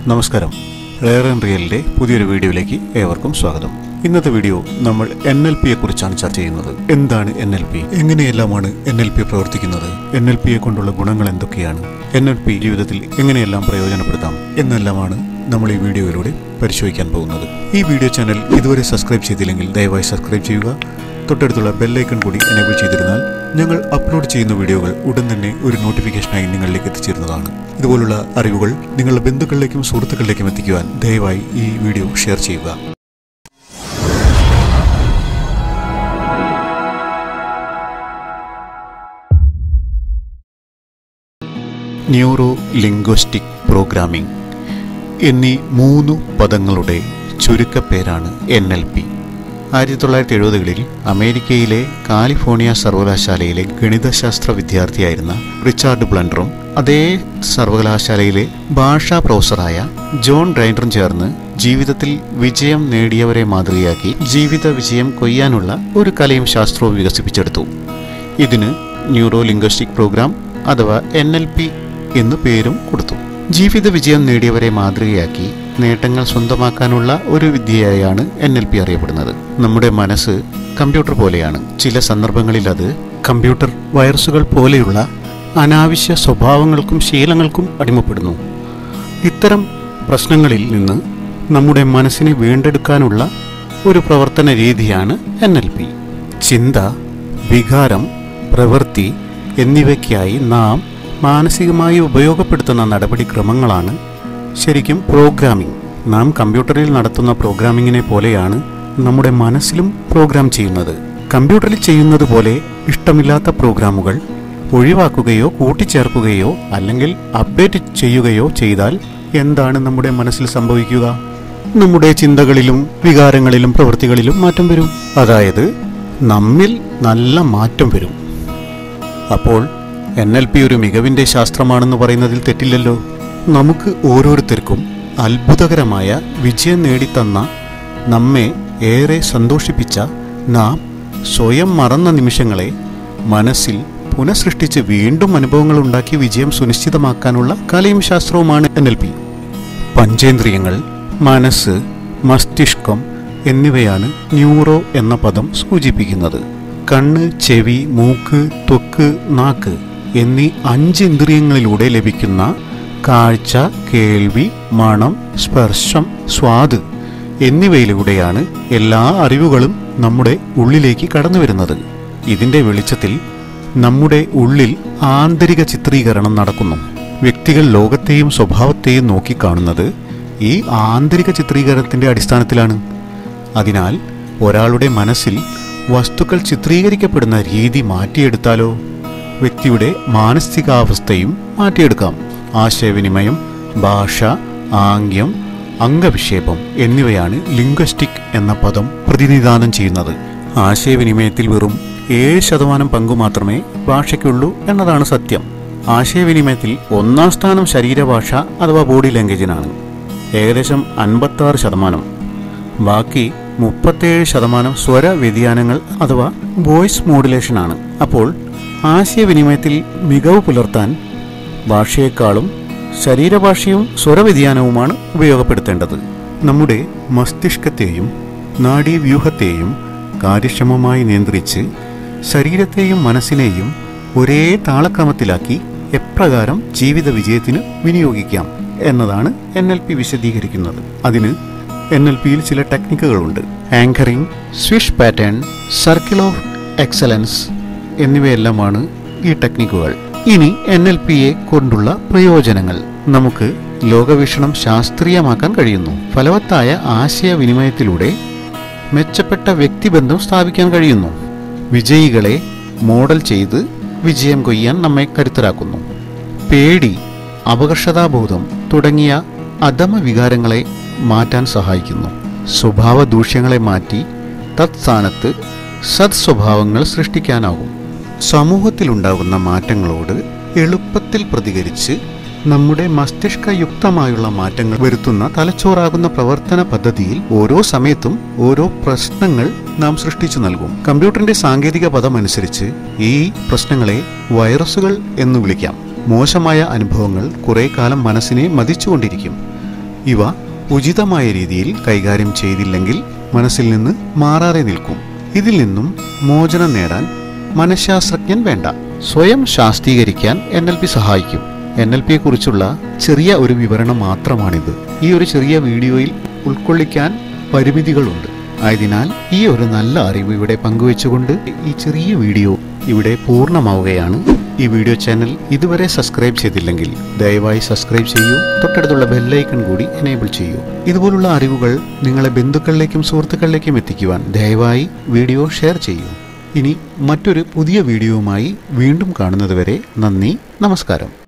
നമസ്കാരം rare and റിയലിന്റെ പുതിയൊരു വീഡിയോയിലേക്ക് ഏവർക്കും സ്വാഗതം ഇന്നത്തെ വീഡിയോ നമ്മൾ എൻ എൽ പിയെ കുറിച്ചാണ് ചർച്ച ചെയ്യുന്നത് എന്താണ് എൻ എൽ പി എങ്ങനെയെല്ലാമാണ് എൻ എൽ പി പ്രവർത്തിക്കുന്നത് എൻ എൽ പിയെ കൊണ്ടുള്ള ഗുണങ്ങൾ എന്തൊക്കെയാണ് എൻ എൽ പി ജീവിതത്തിൽ എങ്ങനെയെല്ലാം പ്രയോജനപ്പെടുത്താം എന്നെല്ലാമാണ് നമ്മൾ ഈ വീഡിയോയിലൂടെ പരിശോധിക്കാൻ പോകുന്നത് ഈ വീഡിയോ ചാനൽ ഇതുവരെ സബ്സ്ക്രൈബ് ചെയ്തില്ലെങ്കിൽ ദയവായി സബ്സ്ക്രൈബ് ചെയ്യുക തൊട്ടടുത്തുള്ള ബെല്ലൈക്കൺ കൂടി എനേബിൾ ചെയ്തിരുന്നാൽ ഞങ്ങൾ അപ്ലോഡ് ചെയ്യുന്ന വീഡിയോകൾ ഉടൻ തന്നെ ഒരു നോട്ടിഫിക്കേഷനായി നിങ്ങളിലേക്ക് എത്തിച്ചേരുന്നതാണ് ഇതുപോലുള്ള അറിവുകൾ നിങ്ങളുടെ ബന്ധുക്കളിലേക്കും സുഹൃത്തുക്കളിലേക്കും എത്തിക്കുവാൻ ദയവായി ഈ വീഡിയോ ഷെയർ ചെയ്യുക ന്യൂറോ ലിംഗ്വിസ്റ്റിക് പ്രോഗ്രാമിംഗ് എന്നീ മൂന്ന് പദങ്ങളുടെ ചുരുക്കപ്പേരാണ് എൻ എൽ പി ആയിരത്തി തൊള്ളായിരത്തി എഴുപതുകളിൽ അമേരിക്കയിലെ കാലിഫോർണിയ സർവകലാശാലയിലെ ഗണിതശാസ്ത്ര വിദ്യാർത്ഥിയായിരുന്ന റിച്ചാർഡ് ബ്ലണ്ടറും അതേ സർവകലാശാലയിലെ ഭാഷാ പ്രൊഫസറായ ജോൺ ഡ്രൈൻഡറും ചേർന്ന് ജീവിതത്തിൽ വിജയം നേടിയവരെ മാതൃകയാക്കി ജീവിത വിജയം കൊയ്യാനുള്ള ഒരു കലയും ശാസ്ത്രവും വികസിപ്പിച്ചെടുത്തു ഇതിന് ന്യൂറോ ലിംഗ്വിസ്റ്റിക് പ്രോഗ്രാം അഥവാ എൻ എൽ പി എന്ന് പേരും കൊടുത്തു ജീവിത വിജയം നേടിയവരെ മാതൃകയാക്കി നേട്ടങ്ങൾ സ്വന്തമാക്കാനുള്ള ഒരു വിദ്യയായാണ് എൻ എൽ പി അറിയപ്പെടുന്നത് നമ്മുടെ മനസ്സ് കമ്പ്യൂട്ടർ പോലെയാണ് ചില സന്ദർഭങ്ങളിൽ അത് കമ്പ്യൂട്ടർ വൈറസുകൾ പോലെയുള്ള അനാവശ്യ സ്വഭാവങ്ങൾക്കും ശീലങ്ങൾക്കും അടിമപ്പെടുന്നു ഇത്തരം പ്രശ്നങ്ങളിൽ നിന്ന് നമ്മുടെ മനസ്സിനെ വീണ്ടെടുക്കാനുള്ള ഒരു പ്രവർത്തന രീതിയാണ് എൻ എൽ പി ചിന്ത വികാരം പ്രവൃത്തി എന്നിവയ്ക്കായി നാം മാനസികമായി ഉപയോഗപ്പെടുത്തുന്ന നടപടിക്രമങ്ങളാണ് ശരിക്കും പ്രോഗ്രാമിംഗ് നാം കമ്പ്യൂട്ടറിൽ നടത്തുന്ന പ്രോഗ്രാമിങ്ങിനെ പോലെയാണ് നമ്മുടെ മനസ്സിലും പ്രോഗ്രാം ചെയ്യുന്നത് കമ്പ്യൂട്ടറിൽ ചെയ്യുന്നത് പോലെ ഇഷ്ടമില്ലാത്ത പ്രോഗ്രാമുകൾ ഒഴിവാക്കുകയോ കൂട്ടിച്ചേർക്കുകയോ അല്ലെങ്കിൽ അപ്ഡേറ്റ് ചെയ്യുകയോ ചെയ്താൽ എന്താണ് നമ്മുടെ മനസ്സിൽ സംഭവിക്കുക നമ്മുടെ ചിന്തകളിലും വികാരങ്ങളിലും പ്രവൃത്തികളിലും മാറ്റം വരും അതായത് നമ്മിൽ നല്ല മാറ്റം വരും അപ്പോൾ എൻ എൽ പി ഒരു മികവിന്റെ ശാസ്ത്രമാണെന്ന് പറയുന്നതിൽ തെറ്റില്ലല്ലോ നമുക്ക് ഓരോരുത്തർക്കും അത്ഭുതകരമായ വിജയം നേടിത്തന്ന നമ്മെ ഏറെ സന്തോഷിപ്പിച്ച നാം സ്വയം മറന്ന നിമിഷങ്ങളെ മനസ്സിൽ പുനഃസൃഷ്ടിച്ച് വീണ്ടും അനുഭവങ്ങൾ ഉണ്ടാക്കി വിജയം സുനിശ്ചിതമാക്കാനുള്ള കലയും ശാസ്ത്രവുമാണ് എൻ എൽ പി പഞ്ചേന്ദ്രിയങ്ങൾ മനസ്സ് മസ്തിഷ്കം എന്നിവയാണ് ന്യൂറോ എന്ന പദം സൂചിപ്പിക്കുന്നത് കണ്ണ് ചെവി മൂക്ക് ത്വക്ക് നാക്ക് എന്നീ അഞ്ച് ഇന്ദ്രിയങ്ങളിലൂടെ ലഭിക്കുന്ന കാഴ്ച കേൾവി മണം സ്പർശം സ്വാദ് എന്നിവയിലൂടെയാണ് എല്ലാ അറിവുകളും നമ്മുടെ ഉള്ളിലേക്ക് കടന്നു വരുന്നത് ഇതിന്റെ വെളിച്ചത്തിൽ നമ്മുടെ ഉള്ളിൽ ആന്തരിക ചിത്രീകരണം നടക്കുന്നു വ്യക്തികൾ ലോകത്തെയും സ്വഭാവത്തെയും നോക്കിക്കാണുന്നത് ഈ ആന്തരിക ചിത്രീകരണത്തിന്റെ അടിസ്ഥാനത്തിലാണ് അതിനാൽ ഒരാളുടെ മനസ്സിൽ വസ്തുക്കൾ ചിത്രീകരിക്കപ്പെടുന്ന രീതി മാറ്റിയെടുത്താലോ വ്യക്തിയുടെ മാനസികാവസ്ഥയും മാറ്റിയെടുക്കാം ആശയവിനിമയം ഭാഷ ആംഗ്യം അംഗവിക്ഷേപം എന്നിവയാണ് ലിംഗ്വസ്റ്റിക് എന്ന പദം പ്രതിനിധാനം ചെയ്യുന്നത് ആശയവിനിമയത്തിൽ വെറും ഏഴ് ശതമാനം പങ്കു മാത്രമേ ഭാഷയ്ക്കുള്ളൂ എന്നതാണ് സത്യം ആശയവിനിമയത്തിൽ ഒന്നാം സ്ഥാനം ശരീരഭാഷ അഥവാ ബോഡി ലാംഗ്വേജിനാണ് ഏകദേശം അൻപത്താറ് ശതമാനം ബാക്കി മുപ്പത്തേഴ് ശതമാനം സ്വര വ്യതിയാനങ്ങൾ അഥവാ വോയിസ് മോഡുലേഷൻ ആണ് അപ്പോൾ ആശയവിനിമയത്തിൽ മികവ് പുലർത്താൻ ഭാഷയെക്കാളും ശരീരഭാഷയും സ്വരവ്യതിയാനവുമാണ് ഉപയോഗപ്പെടുത്തേണ്ടത് നമ്മുടെ മസ്തിഷ്കത്തെയും നാഡീവ്യൂഹത്തെയും കാര്യക്ഷമമായി നിയന്ത്രിച്ച് ശരീരത്തെയും മനസ്സിനെയും ഒരേ താളക്രമത്തിലാക്കി എപ്രകാരം ജീവിത വിജയത്തിന് വിനിയോഗിക്കാം എന്നതാണ് എൻ എൽ പി വിശദീകരിക്കുന്നത് അതിന് എൻ എൽ പിയിൽ ചില ടെക്നിക്കുകളുണ്ട് anchoring swish pattern circle of excellence എന്നിവയെല്ലാമാണ് ഈ ടെക്നിക്കുകൾ ഇനി എൻ എൽ പിയെ കൊണ്ടുള്ള പ്രയോജനങ്ങൾ നമുക്ക് ലോകവീക്ഷണം ശാസ്ത്രീയമാക്കാൻ കഴിയുന്നു ഫലവത്തായ ആശയവിനിമയത്തിലൂടെ മെച്ചപ്പെട്ട വ്യക്തിബന്ധം സ്ഥാപിക്കാൻ കഴിയുന്നു വിജയികളെ മോഡൽ ചെയ്ത് വിജയം കൊയ്യാൻ നമ്മെ കരുത്തരാക്കുന്നു പേടി അപകർഷതാബോധം തുടങ്ങിയ അധമ വികാരങ്ങളെ മാറ്റാൻ സഹായിക്കുന്നു സ്വഭാവ ദൂഷ്യങ്ങളെ മാറ്റി തത്സ്ഥാനത്ത് സത്സ്വഭാവങ്ങൾ സൃഷ്ടിക്കാനാകും സമൂഹത്തിലുണ്ടാകുന്ന മാറ്റങ്ങളോട് എളുപ്പത്തിൽ പ്രതികരിച്ച് നമ്മുടെ മസ്തിഷ്കയുക്തമായുള്ള മാറ്റങ്ങൾ വരുത്തുന്ന തലച്ചോറാകുന്ന പ്രവർത്തന പദ്ധതിയിൽ ഓരോ സമയത്തും ഓരോ പ്രശ്നങ്ങൾ നാം സൃഷ്ടിച്ചു നൽകും കമ്പ്യൂട്ടറിന്റെ സാങ്കേതിക പദം അനുസരിച്ച് ഈ പ്രശ്നങ്ങളെ വൈറസുകൾ എന്ന് വിളിക്കാം മോശമായ അനുഭവങ്ങൾ കുറെ കാലം മനസ്സിനെ മതിച്ചുകൊണ്ടിരിക്കും ഇവ ഉചിതമായ രീതിയിൽ കൈകാര്യം ചെയ്തില്ലെങ്കിൽ മനസ്സിൽ നിന്ന് മാറാതെ നിൽക്കും ഇതിൽ നിന്നും മോചനം നേടാൻ മനഃശാസ്ത്രജ്ഞൻ വേണ്ട സ്വയം ശാസ്ത്രീകരിക്കാൻ എൻ എൽ പി സഹായിക്കും എൻ എൽ പിയെ കുറിച്ചുള്ള ചെറിയ ഒരു വിവരണം മാത്രമാണിത് ഈ ഒരു ചെറിയ വീഡിയോയിൽ ഉൾക്കൊള്ളിക്കാൻ പരിമിതികളുണ്ട് ആയതിനാൽ ഈ ഒരു നല്ല അറിവ് ഇവിടെ പങ്കുവെച്ചുകൊണ്ട് ഈ ചെറിയ വീഡിയോ ഇവിടെ പൂർണ്ണമാവുകയാണ് ഈ വീഡിയോ ചാനൽ ഇതുവരെ സബ്സ്ക്രൈബ് ചെയ്തില്ലെങ്കിൽ ദയവായി സബ്സ്ക്രൈബ് ചെയ്യൂ തൊട്ടടുത്തുള്ള ബെല്ലൈക്കൺ കൂടി എനേബിൾ ചെയ്യൂ ഇതുപോലുള്ള അറിവുകൾ നിങ്ങളെ ബന്ധുക്കളിലേക്കും സുഹൃത്തുക്കളിലേക്കും എത്തിക്കുവാൻ ദയവായി വീഡിയോ ഷെയർ ചെയ്യൂ ഇനി മറ്റൊരു പുതിയ വീഡിയോവുമായി വീണ്ടും കാണുന്നതുവരെ നന്ദി നമസ്കാരം